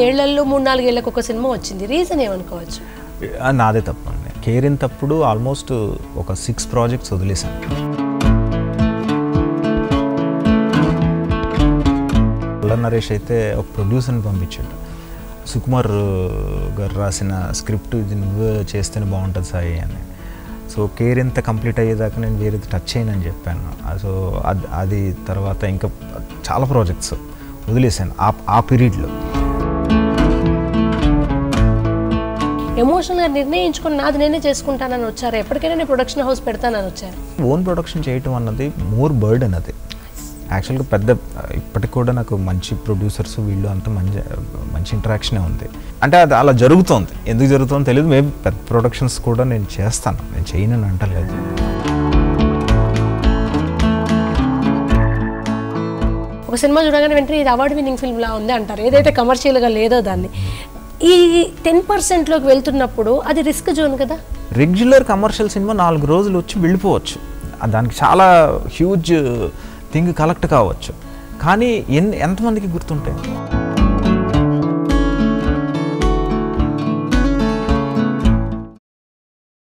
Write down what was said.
ఐదేళ్లలో మూడు నాలుగేళ్లకు ఒక సినిమా వచ్చింది రీజన్ ఏమనుకోవచ్చు ఆ, నాదే తప్పండి కేరిన్ తప్పుడు ఆల్మోస్ట్ ఒక సిక్స్ ప్రాజెక్ట్స్ వదిలేశాను అల్ల నరేష్ అయితే ఒక ప్రొడ్యూసర్ని పంపించాడు సుకుమార్ గారు రాసిన స్క్రిప్ట్ ఇది నువ్వు చేస్తేనే బాగుంటుంది సాయి అని సో కేర్ ఎంత కంప్లీట్ అయ్యేదాకా నేను వేరేది టచ్ చేయనని చెప్పాను ఆ, సో అది అది తర్వాత ఇంకా చాలా ప్రాజెక్ట్స్ వదిలేశాను ఆ ఆ పీరియడ్లో ఎమోషనల్గా నిర్ణయించుకుని నాది నేనే చేసుకుంటానని వచ్చారు ఎప్పటికైనా నేను ప్రొడక్షన్ హౌస్ పెడతానని వచ్చారు ఓన్ ప్రొడక్షన్ చేయటం అన్నది మోర్ బర్డెన్ అది యాక్చువల్గా పెద్ద ఇప్పటికి కూడా నాకు మంచి ప్రొడ్యూసర్స్ వీళ్ళు అంతా మంచి మంచి ఇంటరాక్షనే ఉంది అంటే అది అలా జరుగుతోంది ఎందుకు జరుగుతుందో తెలియదు మేబీ పెద్ద ప్రొడక్షన్స్ కూడా నేను చేస్తాను నేను చేయనని అంటలేదు ఒక సినిమా చూడగానే వెంటనే ఇది అవార్డు విన్నింగ్ ఫిల్మ్ లా ఉంది అంటారు ఏదైతే కమర్షియల్గా లేదో దాన్ని ఈ టెన్ పర్సెంట్లోకి వెళ్తున్నప్పుడు అది రిస్క్ జోన్ కదా రెగ్యులర్ కమర్షియల్ సినిమా నాలుగు రోజులు వచ్చి వెళ్ళిపోవచ్చు ఆ దానికి చాలా హ్యూజ్ థింగ్ కలెక్ట్ కావచ్చు కానీ ఎన్ ఎంతమందికి గుర్తుంటాయి